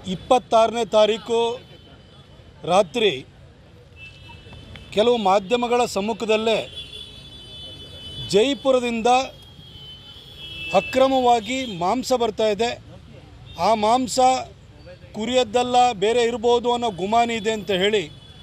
ಇಪ್ಪತ್ತಾರನೇ ತಾರೀಕು ರಾತ್ರಿ ಕೆಲವು ಮಾಧ್ಯಮಗಳ ಸಮ್ಮುಖದಲ್ಲೇ ಜೈಪುರದಿಂದ ಅಕ್ರಮವಾಗಿ ಮಾಂಸ ಬರ್ತಾ ಇದೆ ಆ ಮಾಂಸ ಕುರಿಯದ್ದಲ್ಲ ಬೇರೆ ಇರ್ಬೋದು ಅನ್ನೋ ಗುಮಾನಿ ಇದೆ ಅಂತ ಹೇಳಿ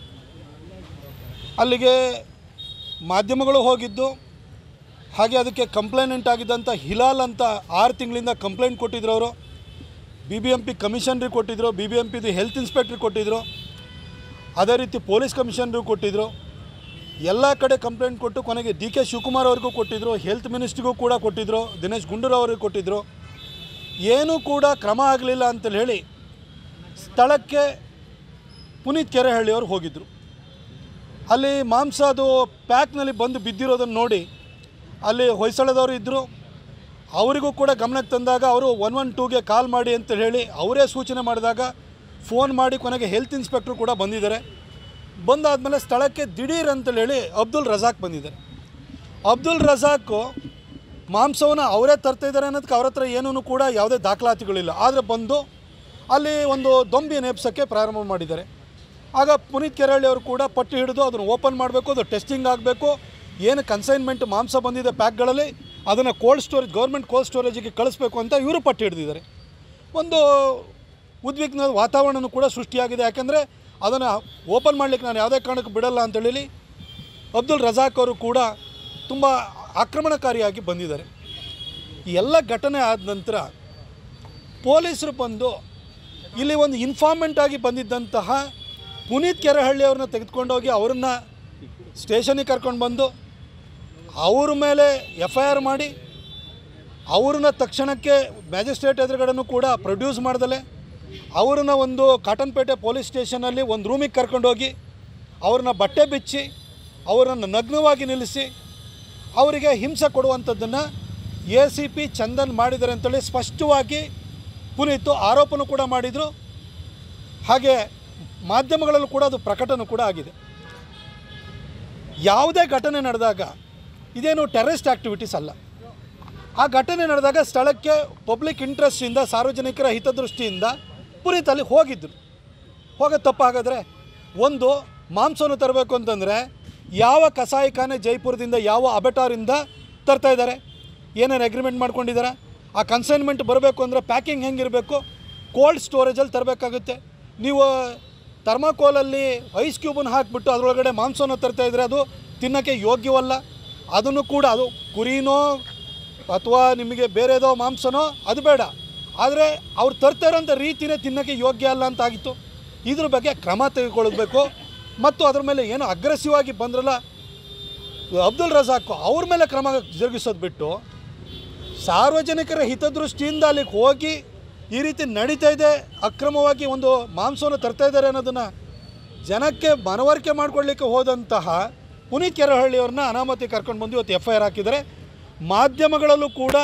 ಅಲ್ಲಿಗೆ ಮಾಧ್ಯಮಗಳು ಹೋಗಿದ್ದು ಹಾಗೆ ಅದಕ್ಕೆ ಕಂಪ್ಲೇನೆಂಟ್ ಆಗಿದ್ದಂಥ ಹಿಲಾಲ್ ಅಂತ ಆರು ತಿಂಗಳಿಂದ ಕಂಪ್ಲೇಂಟ್ ಕೊಟ್ಟಿದ್ರು ಅವರು ಬಿ ಬಿ ಎಂ ಪಿ ಕಮಿಷನ್ರಿಗೆ ಕೊಟ್ಟಿದ್ರು ಬಿ ಬಿ ಎಂ ಪಿದು ಹೆಲ್ತ್ ಇನ್ಸ್ಪೆಕ್ಟ್ರಿಗೆ ಕೊಟ್ಟಿದ್ರು ಅದೇ ರೀತಿ ಪೊಲೀಸ್ ಕಮಿಷನ್ರಿಗೆ ಕೊಟ್ಟಿದ್ರು ಎಲ್ಲ ಕಡೆ ಕಂಪ್ಲೇಂಟ್ ಕೊಟ್ಟು ಕೊನೆಗೆ ಡಿ ಕೆ ಶಿವಕುಮಾರ್ ಅವ್ರಿಗೂ ಕೊಟ್ಟಿದ್ರು ಹೆಲ್ತ್ ಮಿನಿಸ್ಟ್ರಿಗೂ ಕೂಡ ಕೊಟ್ಟಿದ್ರು ದಿನೇಶ್ ಗುಂಡೂರಾವ್ ಅವ್ರಿಗೆ ಕೊಟ್ಟಿದ್ರು ಏನೂ ಕೂಡ ಕ್ರಮ ಆಗಲಿಲ್ಲ ಅಂತೇಳಿ ಹೇಳಿ ಸ್ಥಳಕ್ಕೆ ಪುನೀತ್ ಕೆರೆಹಳ್ಳಿಯವರು ಹೋಗಿದ್ದರು ಅಲ್ಲಿ ಮಾಂಸ ಅದು ಪ್ಯಾಕ್ನಲ್ಲಿ ಬಂದು ಬಿದ್ದಿರೋದನ್ನು ನೋಡಿ ಅಲ್ಲಿ ಹೊಯ್ಸಳದವರು ಇದ್ದರು ಅವರಿಗೂ ಕೂಡ ಗಮನಕ್ಕೆ ತಂದಾಗ ಅವರು ಒನ್ ಒನ್ ಟೂಗೆ ಕಾಲ್ ಮಾಡಿ ಅಂತ ಹೇಳಿ ಅವರೇ ಸೂಚನೆ ಮಾಡಿದಾಗ ಫೋನ್ ಮಾಡಿ ಕೊನೆಗೆ ಹೆಲ್ತ್ ಇನ್ಸ್ಪೆಕ್ಟ್ರು ಕೂಡ ಬಂದಿದ್ದಾರೆ ಬಂದಾದಮೇಲೆ ಸ್ಥಳಕ್ಕೆ ದಿಢೀರ್ ಅಂತೇಳಿ ಹೇಳಿ ಅಬ್ದುಲ್ ರಜಾಕ್ ಬಂದಿದ್ದಾರೆ ಅಬ್ದುಲ್ ರಜಾಕು ಮಾಂಸವನ್ನು ಅವರೇ ತರ್ತಾ ಇದ್ದಾರೆ ಅನ್ನೋದಕ್ಕೆ ಅವ್ರ ಹತ್ರ ಏನೂ ಕೂಡ ಯಾವುದೇ ದಾಖಲಾತಿಗಳಿಲ್ಲ ಆದರೆ ಬಂದು ಅಲ್ಲಿ ಒಂದು ದೊಂಬಿ ನೇಪ್ಸೋಕ್ಕೆ ಪ್ರಾರಂಭ ಮಾಡಿದ್ದಾರೆ ಆಗ ಪುನೀತ್ ಕೆರಳ್ಳಿ ಅವರು ಕೂಡ ಪಟ್ಟಿ ಹಿಡಿದು ಅದನ್ನು ಓಪನ್ ಮಾಡಬೇಕು ಅದು ಟೆಸ್ಟಿಂಗ್ ಆಗಬೇಕು ಏನು ಕನ್ಸೈನ್ಮೆಂಟ್ ಮಾಂಸ ಬಂದಿದೆ ಪ್ಯಾಕ್ಗಳಲ್ಲಿ ಅದನ್ನು ಕೋಲ್ಡ್ ಸ್ಟೋರೇಜ್ ಗೌರ್ಮೆಂಟ್ ಕೋಲ್ಡ್ ಸ್ಟೋರೇಜಿಗೆ ಕಳಿಸ್ಬೇಕು ಅಂತ ಇವರು ಪಟ್ಟಿ ಹಿಡಿದಿದ್ದಾರೆ ಒಂದು ಉದ್ವಿಗ್ನ ವಾತಾವರಣನೂ ಕೂಡ ಸೃಷ್ಟಿಯಾಗಿದೆ ಯಾಕೆಂದರೆ ಅದನ್ನು ಓಪನ್ ಮಾಡಲಿಕ್ಕೆ ನಾನು ಯಾವುದೇ ಕಾರಣಕ್ಕೂ ಬಿಡಲ್ಲ ಅಂತೇಳಿ ಅಬ್ದುಲ್ ರಜಾಕ್ ಅವರು ಕೂಡ ತುಂಬ ಆಕ್ರಮಣಕಾರಿಯಾಗಿ ಬಂದಿದ್ದಾರೆ ಈ ಎಲ್ಲ ಘಟನೆ ಆದ ನಂತರ ಪೊಲೀಸರು ಬಂದು ಇಲ್ಲಿ ಒಂದು ಇನ್ಫಾರ್ಮೆಂಟ್ ಆಗಿ ಬಂದಿದ್ದಂತಹ ಪುನೀತ್ ಕೆರೆಹಳ್ಳಿ ಅವ್ರನ್ನ ತೆಗೆದುಕೊಂಡೋಗಿ ಅವ್ರನ್ನ ಸ್ಟೇಷನಿಗೆ ಕರ್ಕೊಂಡು ಬಂದು ಅವ್ರ ಮೇಲೆ ಎಫ್ ಐ ಆರ್ ಮಾಡಿ ಅವ್ರನ್ನ ತಕ್ಷಣಕ್ಕೆ ಮ್ಯಾಜಿಸ್ಟ್ರೇಟ್ ಎದುರುಗಡೆನೂ ಕೂಡ ಪ್ರೊಡ್ಯೂಸ್ ಮಾಡ್ದಲೆ ಅವ್ರನ್ನ ಒಂದು ಕಾಟನ್ಪೇಟೆ ಪೊಲೀಸ್ ಸ್ಟೇಷನಲ್ಲಿ ಒಂದು ರೂಮಿಗೆ ಕರ್ಕೊಂಡೋಗಿ ಅವ್ರನ್ನ ಬಟ್ಟೆ ಬಿಚ್ಚಿ ಅವರನ್ನು ನಗ್ನವಾಗಿ ನಿಲ್ಲಿಸಿ ಅವರಿಗೆ ಹಿಂಸೆ ಕೊಡುವಂಥದ್ದನ್ನು ಎ ಸಿ ಪಿ ಚಂದನ್ ಮಾಡಿದ್ದಾರೆ ಅಂತೇಳಿ ಸ್ಪಷ್ಟವಾಗಿ ಪುನೀತು ಆರೋಪನೂ ಕೂಡ ಮಾಡಿದರು ಹಾಗೆ ಮಾಧ್ಯಮಗಳಲ್ಲೂ ಕೂಡ ಅದು ಪ್ರಕಟನೂ ಕೂಡ ಆಗಿದೆ ಯಾವುದೇ ಘಟನೆ ನಡೆದಾಗ ಇದೇನು ಟೆರರಿಸ್ಟ್ ಆ್ಯಕ್ಟಿವಿಟೀಸ್ ಅಲ್ಲ ಆ ಘಟನೆ ನಡೆದಾಗ ಸ್ಥಳಕ್ಕೆ ಪಬ್ಲಿಕ್ ಇಂಟ್ರೆಸ್ಟಿಂದ ಸಾರ್ವಜನಿಕರ ಹಿತದೃಷ್ಟಿಯಿಂದ ಪುನೀತ್ ಅಲ್ಲಿ ಹೋಗಿದ್ದರು ಹೋಗೋದು ತಪ್ಪು ಹಾಗಾದರೆ ಒಂದು ಮಾಂಸವನ್ನು ತರಬೇಕು ಅಂತಂದರೆ ಯಾವ ಕಸಾಯಿಖಾನೆ ಜೈಪುರದಿಂದ ಯಾವ ಅಬೆಟಾರಿಂದ ತರ್ತಾ ಇದ್ದಾರೆ ಏನೇನು ಅಗ್ರಿಮೆಂಟ್ ಮಾಡ್ಕೊಂಡಿದ್ದಾರೆ ಆ ಕನ್ಸೈನ್ಮೆಂಟ್ ಬರಬೇಕು ಅಂದರೆ ಪ್ಯಾಕಿಂಗ್ ಹೆಂಗಿರಬೇಕು ಕೋಲ್ಡ್ ಸ್ಟೋರೇಜಲ್ಲಿ ತರಬೇಕಾಗುತ್ತೆ ನೀವು ಥರ್ಮಾಕೋಲಲ್ಲಿ ಐಸ್ ಕ್ಯೂಬನ್ನು ಹಾಕಿಬಿಟ್ಟು ಅದರೊಳಗಡೆ ಮಾಂಸವನ್ನು ತರ್ತಾ ಇದ್ರೆ ಅದು ತಿನ್ನೋಕ್ಕೆ ಯೋಗ್ಯವಲ್ಲ ಅದನ್ನು ಕೂಡ ಅದು ಕುರಿನೋ ಅಥವಾ ನಿಮಗೆ ಬೇರೆದೋ ಮಾಂಸನೋ ಅದು ಬೇಡ ಆದರೆ ಅವ್ರು ತರ್ತಾ ಇರೋಂಥ ರೀತಿನೇ ತಿನ್ನೋಕ್ಕೆ ಯೋಗ್ಯ ಅಲ್ಲ ಅಂತ ಆಗಿತ್ತು ಇದ್ರ ಬಗ್ಗೆ ಕ್ರಮ ತೆಗೆದುಕೊಳ್ಬೇಕು ಮತ್ತು ಅದ್ರ ಮೇಲೆ ಏನು ಅಗ್ರೆಸಿವ್ ಆಗಿ ಬಂದ್ರಲ್ಲ ಅಬ್ದುಲ್ ರಜಾಕ್ ಅವ್ರ ಮೇಲೆ ಕ್ರಮ ಜರುಗಿಸೋದು ಬಿಟ್ಟು ಸಾರ್ವಜನಿಕರ ಹಿತದೃಷ್ಟಿಯಿಂದ ಅಲ್ಲಿಗೆ ಹೋಗಿ ಈ ರೀತಿ ನಡೀತಾ ಇದೆ ಅಕ್ರಮವಾಗಿ ಒಂದು ಮಾಂಸವನ್ನು ತರ್ತಾ ಇದ್ದಾರೆ ಅನ್ನೋದನ್ನು ಜನಕ್ಕೆ ಮನವರಿಕೆ ಮಾಡಿಕೊಡ್ಲಿಕ್ಕೆ ಹೋದಂತಹ ಪುನೀತ್ ಕೆರಹಳ್ಳಿಯವ್ರನ್ನ ಅನಾಮತಿ ಕರ್ಕೊಂಡು ಬಂದು ಇವತ್ತು ಎಫ್ ಐ ಆರ್ ಹಾಕಿದ್ದಾರೆ ಮಾಧ್ಯಮಗಳಲ್ಲೂ ಕೂಡ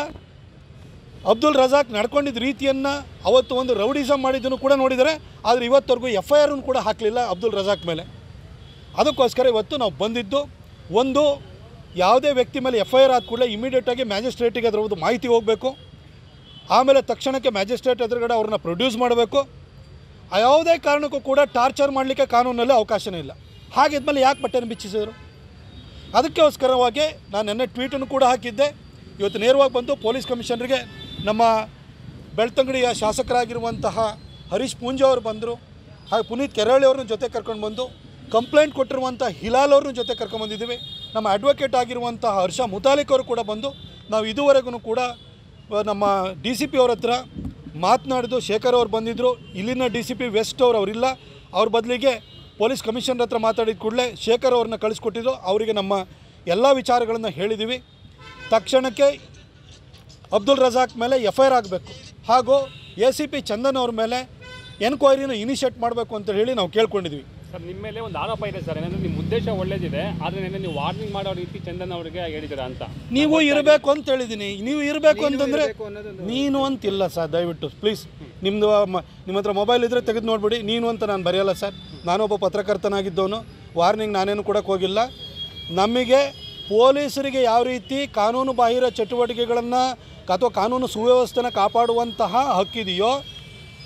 ಅಬ್ದುಲ್ ರಜಾಕ್ ನಡ್ಕೊಂಡಿದ್ದ ರೀತಿಯನ್ನು ಅವತ್ತು ಒಂದು ರೌಡಿಸಮ್ ಮಾಡಿದ್ದನ್ನು ಕೂಡ ನೋಡಿದ್ದಾರೆ ಆದರೆ ಇವತ್ತವರೆಗೂ ಎಫ್ ಐ ಆರನ್ನು ಕೂಡ ಹಾಕಲಿಲ್ಲ ಅಬ್ದುಲ್ ರಜಾಕ್ ಮೇಲೆ ಅದಕ್ಕೋಸ್ಕರ ಇವತ್ತು ನಾವು ಬಂದಿದ್ದು ಒಂದು ಯಾವುದೇ ವ್ಯಕ್ತಿ ಮೇಲೆ ಎಫ್ ಐ ಆರ್ ಆದ ಕೂಡಲೇ ಇಮಿಡಿಯೇಟಾಗಿ ಮ್ಯಾಜಿಸ್ಟ್ರೇಟಿಗೆ ಅದರ ಒಂದು ಮಾಹಿತಿ ಹೋಗಬೇಕು ಆಮೇಲೆ ತಕ್ಷಣಕ್ಕೆ ಮ್ಯಾಜಿಸ್ಟ್ರೇಟ್ ಎದುರುಗಡೆ ಅವ್ರನ್ನ ಪ್ರೊಡ್ಯೂಸ್ ಮಾಡಬೇಕು ಆ ಯಾವುದೇ ಕಾರಣಕ್ಕೂ ಕೂಡ ಟಾರ್ಚರ್ ಮಾಡಲಿಕ್ಕೆ ಕಾನೂನಲ್ಲಿ ಅವಕಾಶನೇ ಇಲ್ಲ ಹಾಗಿದ್ಮೇಲೆ ಯಾಕೆ ಬಟ್ಟೆನ ಬಿಚ್ಚಿಸಿದರು ಅದಕ್ಕೋಸ್ಕರವಾಗಿ ನಾನು ನೆನ್ನೆ ಟ್ವೀಟನ್ನು ಕೂಡ ಹಾಕಿದ್ದೆ ಇವತ್ತು ನೇರವಾಗಿ ಬಂದು ಪೊಲೀಸ್ ಕಮಿಷನರ್ಗೆ ನಮ್ಮ ಬೆಳ್ತಂಗಡಿಯ ಶಾಸಕರಾಗಿರುವಂತಹ ಹರೀಶ್ ಪೂಂಜಾ ಅವರು ಬಂದರು ಹಾಗೆ ಪುನೀತ್ ಕೆರಳಿ ಅವ್ರನ್ನ ಜೊತೆ ಕರ್ಕೊಂಡು ಬಂದು ಕಂಪ್ಲೇಂಟ್ ಕೊಟ್ಟಿರುವಂಥ ಹಿಲಾಲ್ ಅವ್ರನ್ನ ಜೊತೆ ಕರ್ಕೊಂಡ್ಬಂದಿದ್ದೀವಿ ನಮ್ಮ ಅಡ್ವೊಕೇಟ್ ಆಗಿರುವಂತಹ ಹರ್ಷ ಮುತಾಲಿಕ್ ಅವರು ಕೂಡ ಬಂದು ನಾವು ಇದುವರೆಗೂ ಕೂಡ ಆ, ನಮ್ಮ ಡಿ ಸಿ ಪಿ ಅವ್ರ ಹತ್ರ ಮಾತನಾಡಿದ್ದು ಶೇಖರ್ ಅವ್ರು ಬಂದಿದ್ದರು ಇಲ್ಲಿನ ಡಿ ಸಿ ಪಿ ವೆಸ್ಟ್ ಅವ್ರು ಅವರಿಲ್ಲ ಅವ್ರ ಬದಲಿಗೆ ಪೊಲೀಸ್ ಕಮಿಷನರ್ ಹತ್ರ ಮಾತಾಡಿದ ಕೂಡಲೇ ಶೇಖರ್ ಅವ್ರನ್ನ ಕಳಿಸ್ಕೊಟ್ಟಿದ್ದು ಅವರಿಗೆ ನಮ್ಮ ಎಲ್ಲ ವಿಚಾರಗಳನ್ನು ಹೇಳಿದ್ದೀವಿ ತಕ್ಷಣಕ್ಕೆ ಅಬ್ದುಲ್ ರಜಾಕ್ ಮೇಲೆ ಎಫ್ ಐ ಆರ್ ಆಗಬೇಕು ಹಾಗೂ ಎ ಸಿ ಪಿ ಚಂದನ್ ಅವ್ರ ಮೇಲೆ ಎನ್ಕ್ವೈರಿನ ಇನಿಷಿಯೇಟ್ ಮಾಡಬೇಕು ಅಂತ ಹೇಳಿ ನಾವು ಕೇಳ್ಕೊಂಡಿದ್ವಿ ಸರ್ ನಿಮ್ಮ ಮೇಲೆ ಒಂದು ಆರೋಪ ಇದೆ ಸರ್ ಏನಂದ್ರೆ ನಿಮ್ಮ ಉದ್ದೇಶ ಒಳ್ಳೇದಿದೆ ಆದರೆ ನೆನ್ನೆ ನೀವು ವಾರ್ನಿಂಗ್ ಮಾಡೋ ರೀತಿ ಚಂದನ್ ಅವರಿಗೆ ಹೇಳಿದ್ದೀರಾ ಅಂತ ನೀವು ಇರಬೇಕು ಅಂತ ಹೇಳಿದ್ದೀನಿ ನೀವು ಇರಬೇಕು ಅಂತಂದರೆ ನೀನು ಅಂತಿಲ್ಲ ಸರ್ ದಯವಿಟ್ಟು ಪ್ಲೀಸ್ ನಿಮ್ಮದು ನಿಮ್ಮ ಹತ್ರ ಮೊಬೈಲ್ ಇದ್ದರೆ ತೆಗೆದು ನೋಡ್ಬಿಡಿ ನೀನು ಅಂತ ನಾನು ಬರೆಯಲ್ಲ ಸರ್ ನಾನೊಬ್ಬ ಪತ್ರಕರ್ತನಾಗಿದ್ದವನು ವಾರ್ನಿಂಗ್ ನಾನೇನು ಕೊಡೋಕ್ಕೆ ಹೋಗಿಲ್ಲ ನಮಗೆ ಪೊಲೀಸರಿಗೆ ಯಾವ ರೀತಿ ಕಾನೂನು ಬಾಹಿರ ಚಟುವಟಿಕೆಗಳನ್ನು ಅಥವಾ ಕಾನೂನು ಸುವ್ಯವಸ್ಥೆನ ಕಾಪಾಡುವಂತಹ ಹಕ್ಕಿದೆಯೋ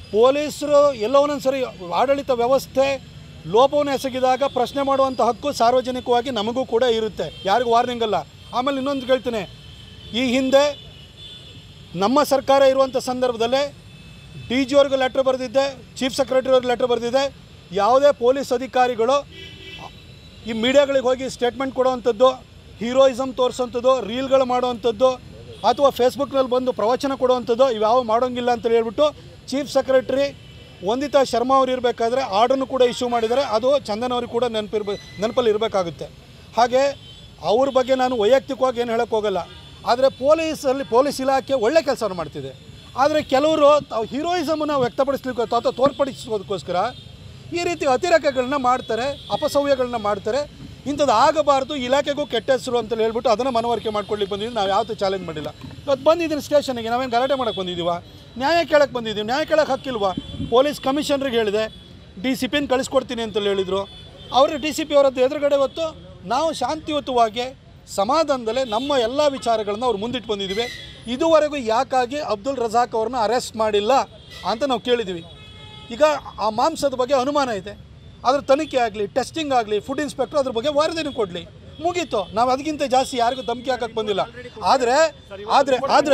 ಪೊಲೀಸರು ಎಲ್ಲೋ ಒಂದೊಂದು ಸರಿ ಆಡಳಿತ ವ್ಯವಸ್ಥೆ ಲೋಪವನ್ನು ಎಸಗಿದಾಗ ಪ್ರಶ್ನೆ ಮಾಡುವಂಥ ಹಕ್ಕು ಸಾರ್ವಜನಿಕವಾಗಿ ನಮಗೂ ಕೂಡ ಇರುತ್ತೆ ಯಾರಿಗೂ ವಾರ್ನಿಂಗ್ ಅಲ್ಲ ಆಮೇಲೆ ಇನ್ನೊಂದು ಹೇಳ್ತೀನಿ ಈ ಹಿಂದೆ ನಮ್ಮ ಸರ್ಕಾರ ಇರುವಂಥ ಸಂದರ್ಭದಲ್ಲೇ ಡಿ ಜಿ ಅವ್ರಿಗೆ ಲೆಟ್ರ್ ಬರೆದಿದ್ದೆ ಚೀಫ್ ಸೆಕ್ರೆಟರಿ ಅವ್ರಿಗೆ ಲೆಟ್ರ್ ಬರೆದಿದ್ದೆ ಯಾವುದೇ ಪೊಲೀಸ್ ಅಧಿಕಾರಿಗಳು ಈ ಮೀಡಿಯಾಗಳಿಗೆ ಹೋಗಿ ಸ್ಟೇಟ್ಮೆಂಟ್ ಕೊಡುವಂಥದ್ದು ಹೀರೋಯಿಸಮ್ ತೋರಿಸೋಂಥದ್ದು ರೀಲ್ಗಳು ಮಾಡುವಂಥದ್ದು ಅಥವಾ ಫೇಸ್ಬುಕ್ನಲ್ಲಿ ಬಂದು ಪ್ರವಚನ ಕೊಡುವಂಥದ್ದು ಇವ್ಯಾವ ಮಾಡೋಂಗಿಲ್ಲ ಅಂತ ಹೇಳ್ಬಿಟ್ಟು ಚೀಫ್ ಸೆಕ್ರೆಟರಿ ವಂದಿತಾ ಶರ್ಮಾ ಅವರು ಇರಬೇಕಾದ್ರೆ ಆರ್ಡರ್ನು ಕೂಡ ಇಶ್ಯೂ ಮಾಡಿದ್ದಾರೆ ಅದು ಚಂದನ್ ಅವ್ರಿಗೆ ಕೂಡ ನೆನಪಿರ್ಬೇ ನೆನಪಲ್ಲಿ ಇರಬೇಕಾಗುತ್ತೆ ಹಾಗೆ ಅವ್ರ ಬಗ್ಗೆ ನಾನು ವೈಯಕ್ತಿಕವಾಗಿ ಏನು ಹೇಳೋಕ್ಕೆ ಹೋಗಲ್ಲ ಆದರೆ ಪೊಲೀಸಲ್ಲಿ ಪೊಲೀಸ್ ಇಲಾಖೆ ಒಳ್ಳೆ ಕೆಲಸವನ್ನು ಮಾಡ್ತಿದೆ ಆದರೆ ಕೆಲವರು ತಾವು ಹೀರೋಯಿಸಮನ್ನು ವ್ಯಕ್ತಪಡಿಸ್ಲಿಕ್ಕೆ ಅಥವಾ ತೋರ್ಪಡಿಸೋದಕ್ಕೋಸ್ಕರ ಈ ರೀತಿ ಅತಿರೇಕಗಳನ್ನ ಮಾಡ್ತಾರೆ ಅಪಸವ್ಯಗಳನ್ನ ಮಾಡ್ತಾರೆ ಇಂಥದ್ದು ಆಗಬಾರ್ದು ಇಲಾಖೆಗೂ ಕೆಟ್ಟ ಹೆಸರು ಅಂತ ಹೇಳ್ಬಿಟ್ಟು ಅದನ್ನು ಮನವರಿಕೆ ಮಾಡ್ಕೊಳ್ಳಿಕ್ಕೆ ಬಂದಿದ್ದೀವಿ ನಾವು ಯಾವತ್ತೂ ಚಾಲೆಂಜ್ ಮಾಡಿಲ್ಲ ಇವತ್ತು ಬಂದಿದ್ದೀನಿ ಸ್ಟೇಷನ್ಗೆ ನಾವೇನು ಗಲಾಟೆ ಮಾಡೋಕ್ಕೆ ಬಂದಿದ್ದೀವ ನ್ಯಾಯ ಕೇಳಕ್ಕೆ ಬಂದಿದ್ದೀವಿ ನ್ಯಾಯ ಕೇಳಕ್ಕೆ ಹಕ್ಕಿಲ್ವಾ ಪೊಲೀಸ್ ಕಮಿಷನರ್ಗೆ ಹೇಳಿದೆ ಡಿ ಸಿ ಪಿನ ಕಳಿಸ್ಕೊಡ್ತೀನಿ ಅಂತ ಹೇಳಿದರು ಅವರು ಡಿ ಸಿ ಪಿ ಅವರದ್ದು ಎದುರುಗಡೆ ಹೊತ್ತು ನಾವು ಶಾಂತಿಯುತವಾಗಿ ಸಮಾಧಾನದಲ್ಲೇ ನಮ್ಮ ಎಲ್ಲ ವಿಚಾರಗಳನ್ನು ಅವ್ರು ಮುಂದಿಟ್ಟು ಬಂದಿದ್ದೀವಿ ಇದುವರೆಗೂ ಯಾಕಾಗಿ ಅಬ್ದುಲ್ ರಜಾಕ್ ಅವ್ರನ್ನ ಅರೆಸ್ಟ್ ಮಾಡಿಲ್ಲ ಅಂತ ನಾವು ಕೇಳಿದ್ದೀವಿ ಈಗ ಆ ಮಾಂಸದ ಬಗ್ಗೆ ಅನುಮಾನ ಇದೆ ಅದ್ರ ತನಿಖೆ ಆಗಲಿ ಟೆಸ್ಟಿಂಗ್ ಆಗಲಿ ಫುಡ್ ಇನ್ಸ್ಪೆಕ್ಟರ್ ಅದ್ರ ಬಗ್ಗೆ ವರದಿನೂ ಕೊಡಲಿ ಮುಗೀತು ನಾವು ಅದಕ್ಕಿಂತ ಜಾಸ್ತಿ ಯಾರಿಗೂ ಧಮಕಿ ಹಾಕಕ್ಕೆ ಬಂದಿಲ್ಲ ಆದರೆ ಆದರೆ ಆದರೆ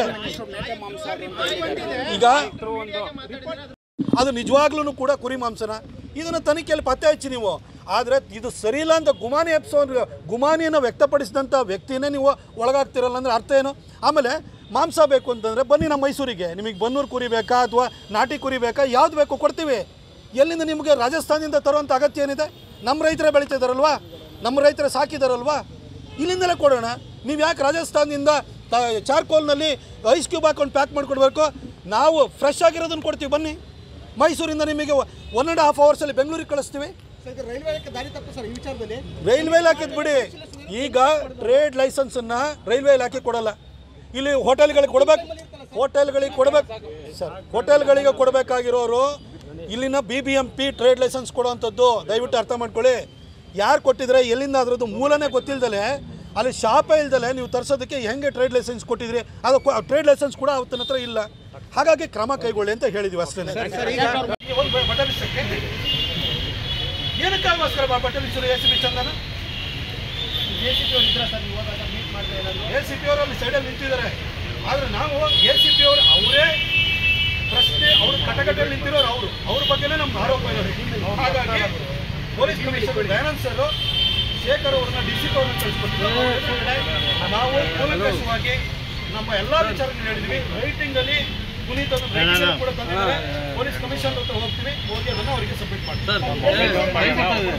ಈಗ ಅದು ನಿಜವಾಗ್ಲೂ ಕೂಡ ಕುರಿ ಮಾಂಸನ ಇದನ್ನು ತನಿಖೆಯಲ್ಲಿ ಪತ್ತೆ ಹಚ್ಚಿ ನೀವು ಆದರೆ ಇದು ಸರಿ ಇಲ್ಲ ಅಂತ ಗುಮಾನಿ ಎಪ್ಸೋ ಗುಮಾನಿಯನ್ನು ವ್ಯಕ್ತಪಡಿಸಿದಂಥ ವ್ಯಕ್ತಿನೇ ನೀವು ಒಳಗಾಗ್ತಿರಲ್ಲ ಅಂದರೆ ಅರ್ಥ ಏನು ಆಮೇಲೆ ಮಾಂಸ ಬೇಕು ಅಂತಂದರೆ ಬನ್ನಿ ನಮ್ಮ ಮೈಸೂರಿಗೆ ನಿಮಗೆ ಬನ್ನೂರು ಕುರಿ ಬೇಕಾ ಅಥವಾ ನಾಟಿ ಕುರಿ ಬೇಕಾ ಯಾವ್ದು ಬೇಕು ಕೊಡ್ತೀವಿ ಎಲ್ಲಿಂದ ನಿಮಗೆ ರಾಜಸ್ಥಾನದಿಂದ ತರುವಂಥ ಅಗತ್ಯ ಏನಿದೆ ನಮ್ಮ ರೈತರೇ ಬೆಳೀತಿದಾರಲ್ವಾ ನಮ್ಮ ರೈತರೇ ಸಾಕಿದಾರಲ್ವಾ ಇಲ್ಲಿಂದಲೇ ಕೊಡೋಣ ನೀವು ಯಾಕೆ ರಾಜಸ್ಥಾನದಿಂದ ತ ಚಾರ್ಕೋಲ್ನಲ್ಲಿ ಐಸ್ ಕ್ಯೂಬ್ ಹಾಕೊಂಡು ಪ್ಯಾಕ್ ಮಾಡಿಕೊಡ್ಬೇಕು ನಾವು ಫ್ರೆಶ್ ಆಗಿರೋದನ್ನು ಕೊಡ್ತೀವಿ ಬನ್ನಿ ಮೈಸೂರಿಂದ ನಿಮಗೆ ಒನ್ ಆ್ಯಂಡ್ ಹಾಫ್ ಅವರ್ಸಲ್ಲಿ ಬೆಂಗಳೂರಿಗೆ ಕಳಿಸ್ತೀವಿ ರೈಲ್ವೆ ಇಲಾಖೆ ದಾರಿ ತಪ್ಪು ಸರ್ ಈ ವಿಚಾರದಲ್ಲಿ ರೈಲ್ವೆ ಇಲಾಖೆ ಬಿಡಿ ಈಗ ಟ್ರೇಡ್ ಲೈಸೆನ್ಸನ್ನು ರೈಲ್ವೆ ಇಲಾಖೆ ಕೊಡಲ್ಲ ಇಲ್ಲಿ ಹೋಟೆಲ್ಗಳಿಗೆ ಕೊಡಬೇಕು ಹೋಟೆಲ್ಗಳಿಗೆ ಕೊಡಬೇಕು ಸರ್ ಹೋಟೆಲ್ಗಳಿಗೆ ಕೊಡಬೇಕಾಗಿರೋರು ಇಲ್ಲಿನ B B M P trade license ಕೊಡುವಂಥದ್ದು ದಯವಿಟ್ಟು ಅರ್ಥ ಮಾಡ್ಕೊಳ್ಳಿ ಯಾರು ಕೊಟ್ಟಿದ್ರೆ ಎಲ್ಲಿಂದ ಅದ್ರದ್ದು ಮೂಲನೇ ಗೊತ್ತಿಲ್ದಲೆ ಅಲ್ಲಿ ಶಾಪೇ ಇಲ್ದಲೆ ನೀವು ತರಿಸೋದಕ್ಕೆ ಹೆಂಗೆ ಟ್ರೇಡ್ ಲೈಸೆನ್ಸ್ ಕೊಟ್ಟಿದ್ರಿ ಅದು ಟ್ರೇಡ್ ಲೈಸೆನ್ಸ್ ಕೂಡ ಅವತ್ತಿನ ಹತ್ರ ಇಲ್ಲ ಹಾಗಾಗಿ ಕ್ರಮ ಕೈಗೊಳ್ಳಿ ಅಂತ ಹೇಳಿದ್ವಿ ಅಷ್ಟೇ ಒಂದು ಬಟನ್ ಏನಕ್ಕಾಗೋಸ್ಕರ button A C B Chandana J C P ಅವರು ಇದ್ರ ಸರ್ ನೀವು ಹೋದಾಗ ಮೀಟ್ ಮಾಡ್ತಾ ಇರೋದು ಎ ಸಿ ಪಿ ಅವರು ಅಲ್ಲಿ ಸೈಡಲ್ಲಿ ನಿಂತಿದ್ದಾರೆ ಆದರೆ ನಾವು ಎ ಸಿ ಪಿ ಅವರು ಅವರೇ ಪ್ರಶ್ನೆ ಅವರು ಕಟಕಟಲ್ಲಿ ನಿಂತಿರೋರು ಅವರು ಅವ್ರ ಬಗ್ಗೆನೇ ನಮ್ಗೆ ಆರೋಪ ಇರೋದು ಹಾಗಾಗಿ police commissioner Dayanand sir Shekhar ಅವ್ರನ್ನ ಡಿ ಸಿ ಪಿ ಅವ್ರನ್ನ ಕಳಿಸ್ಕೊಟ್ಟಿದ್ರು ಅವ್ರ ಎದುರುಗಡೆ ನಾವು ಕೂಲಂಕಷವಾಗಿ ನಮ್ಮ ಎಲ್ಲ ವಿಚಾರಗಳು ಹೇಳಿದ್ವಿ ರೈಟಿಂಗ್ ಅಲ್ಲಿ ಪುನೀತ್ ಅದನ್ನ writing ಅಲ್ಲಿ ಕೂಡ ತಂದಿದ್ದಾರೆ ಪೊಲೀಸ್ ಕಮಿಷನರ್ ಹತ್ರ ಹೋಗ್ತೀವಿ ಹೋಗಿ ಅದನ್ನ ಅವರಿಗೆ ಸಬ್ಮಿಟ್ ಮಾಡ್ತೀವಿ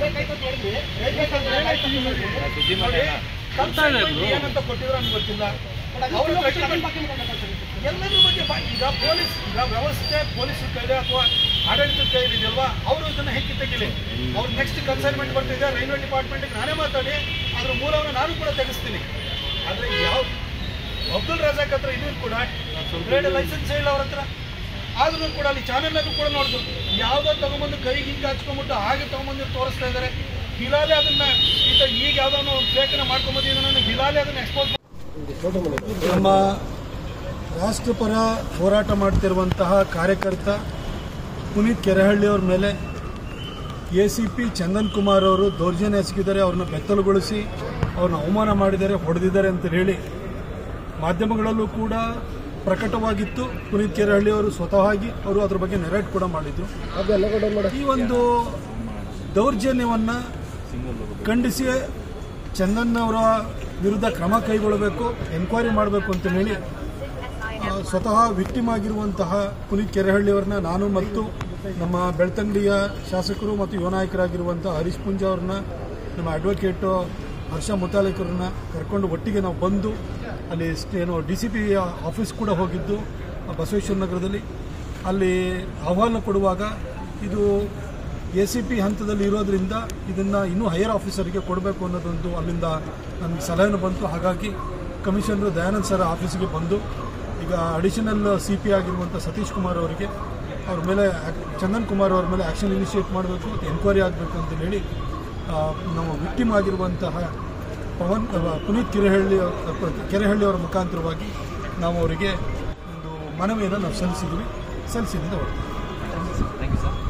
ಏನಂತ ಕೊಟ್ಟಿದ್ರು ನಮ್ಗೆ ಗೊತ್ತಿಲ್ಲ ಅವರು ಎಲ್ಲದ್ರ ಬಗ್ಗೆ ಬಾ- ಈಗ ಪೊಲೀಸ್ ಈಗ ವ್ಯವಸ್ಥೆ ಪೊಲೀಸ್ ಕೈಲಿ ಅಥವಾ ಆಡಳಿತದ ಕೈಲಿ ಇದೆಯಲ್ವಾ ಅವರು ಇದನ್ನ ಹೆಕ್ಕಿ ತೆಗಿಲಿ ಅವ್ರು ನೆಕ್ಸ್ಟ್ ಕನ್ಸೈನ್ಮೆಂಟ್ ಬರ್ತಿದೆ ರೈಲ್ವೆ ಡಿಪಾರ್ಟ್ಮೆಂಟ್ಗೆ ನಾನೇ ಮಾತಾಡಿ ಅದ್ರ ಮೂಲವನ್ನು ನಾನು ಕೂಡ ತೆಗೆಸ್ತೀನಿ ಆದರೆ ಯಾವ ಅಬ್ದುಲ್ ರಜಾಕ್ ಹತ್ರ ಇದೂ ಕೂಡ ಗ್ರೇಡ್ ಲೈಸೆನ್ಸ್ ಇಲ್ಲ ಅವ್ರ ಹತ್ರ ಆದ್ರೂ ಕೂಡ ಅಲ್ಲಿ ಚಾನೆಲ್ನಾಗೂ ಕೂಡ ನೋಡಿದ್ರು ಯಾವುದೋ ತಗೊಂಬಂದು ಕೈಗೆ ಹಿಂಗೆ ಹಚ್ಕೊಂಡ್ಬಿಟ್ಟು ಹಾಗೆ ತಗೊಂಬಂದು ತೋರಿಸ್ತಾ ಇದ್ದಾರೆ ಹಿಲಾಲೆ ಅದನ್ನ ಈಗ ಈಗ ಯಾವುದೋ ಒಂದು ಫೇಕನ್ನ ಮಾಡ್ಕೊಂಬಂದಿದ್ದಾನೆ ಹಿಲಾಲೆ ಅದನ್ನ ಎಕ್ಸ್ಪೋಸ್ ನಮ್ಮ ರಾಷ್ಟ್ರಪರ ಹೋರಾಟ ಮಾಡ್ತಿರುವಂತಹ ಕಾರ್ಯಕರ್ತ ಪುನೀತ್ ಕೆರೆಹಳ್ಳಿಯವ್ರ ಮೇಲೆ A C P Chandan Kumar ಅವರು ದೌರ್ಜನ್ಯ ಎಸಗಿದ್ದಾರೆ ಅವ್ರನ್ನ ಬೆತ್ತಲುಗೊಳಿಸಿ ಅವ್ರನ್ನ ಅವಮಾನ ಮಾಡಿದ್ದಾರೆ ಹೊಡೆದಿದ್ದಾರೆ ಅಂತ ಹೇಳಿ ಮಾಧ್ಯಮಗಳಲ್ಲೂ ಕೂಡ ಪ್ರಕಟವಾಗಿತ್ತು ಪುನೀತ್ ಕೆರೆಹಳ್ಳಿ ಅವರು ಸ್ವತಃವಾಗಿ ಅವರು ಅದ್ರ ಬಗ್ಗೆ ನೆರೇಟ್ ಕೂಡ ಮಾಡಿದ್ರು ಈ ಒಂದು ದೌರ್ಜನ್ಯವನ್ನು ಖಂಡಿಸಿ ಚಂದನ್ ಅವರ ವಿರುದ್ಧ ಕ್ರಮ ಕೈಗೊಳ್ಳಬೇಕು ಎನ್ಕ್ವೈರಿ ಮಾಡಬೇಕು ಅಂತ ಹೇಳಿ ಆ, ಸ್ವತಃ ವಿಕ್ಟಿಮ್ ಆಗಿರುವಂತಹ ಪುನೀತ್ ಕೆರೆಹಳ್ಳಿಯವರನ್ನ ನಾನು ಮತ್ತು ನಮ್ಮ ಬೆಳ್ತಂಗಡಿಯ ಶಾಸಕರು ಮತ್ತು ಯುವ ನಾಯಕರಾಗಿರುವಂಥ ಹರೀಶ್ ಪುಂಜ ಅವ್ರನ್ನ ನಮ್ಮ ಅಡ್ವೊಕೇಟು ಹರ್ಷ ಮುತಾಲಿಕರನ್ನ ಕರ್ಕೊಂಡು ಒಟ್ಟಿಗೆ ನಾವು ಬಂದು ಅಲ್ಲಿ ಸ್ಟ್- ಏನು ಡಿ ಸಿ ಪಿ ಆಫೀಸ್ ಕೂಡ ಹೋಗಿದ್ದು ಆ ಬಸವೇಶ್ವರ ನಗರದಲ್ಲಿ ಅಲ್ಲಿ ಅಹವಾಲು ಕೊಡುವಾಗ ಇದು ಎ ಸಿ ಪಿ ಹಂತದಲ್ಲಿ ಇರೋದ್ರಿಂದ ಇದನ್ನು ಇನ್ನೂ ಹೈಯರ್ ಆಫೀಸರ್ಗೆ ಕೊಡಬೇಕು ಅನ್ನೋದೊಂದು ಅಲ್ಲಿಂದ ನನಗೆ ಸಲಹೆನೂ ಬಂತು ಹಾಗಾಗಿ ಕಮಿಷನರ್ ದಯಾನಂದ್ ಸರ್ ಆಫೀಸಿಗೆ ಬಂದು ಈಗ ಅಡಿಷನಲ್ ಸಿ ಪಿ ಆಗಿರುವಂಥ ಸತೀಶ್ ಕುಮಾರ್ ಅವರಿಗೆ ಅವ್ರ ಮೇಲೆ ಆಕ್- ಚಂದನ್ ಕುಮಾರ್ ಅವ್ರ ಮೇಲೆ ಆ್ಯಕ್ಷನ್ ಇನಿಷಿಯೇಟ್ ಮಾಡಬೇಕು ಮತ್ತು ಎನ್ಕ್ವೈರಿ ಆಗಬೇಕು ಅಂತ ಹೇಳಿ ಆ, ನಾವು ವಿಕ್ಟಿಮ್ ಆಗಿರುವಂತಹ ಪವನ್ ಅಲ್ಲ, ಪುನೀತ್ ಕೆರೆಹಳ್ಳಿ ಅವ್ರ- ಕೆರೆಹಳ್ಳಿ ಅವರ ಮುಖಾಂತರವಾಗಿ ನಾವು ಅವರಿಗೆ ಒಂದು ಮನವಿಯನ್ನು ನಾವು ಸಲ್ಲಿಸಿದ್ವಿ ಸಲ್ಲಿಸಿದಿಂದ ಹೊರಟು ಥ್ಯಾಂಕ್ ಯು ಸರ್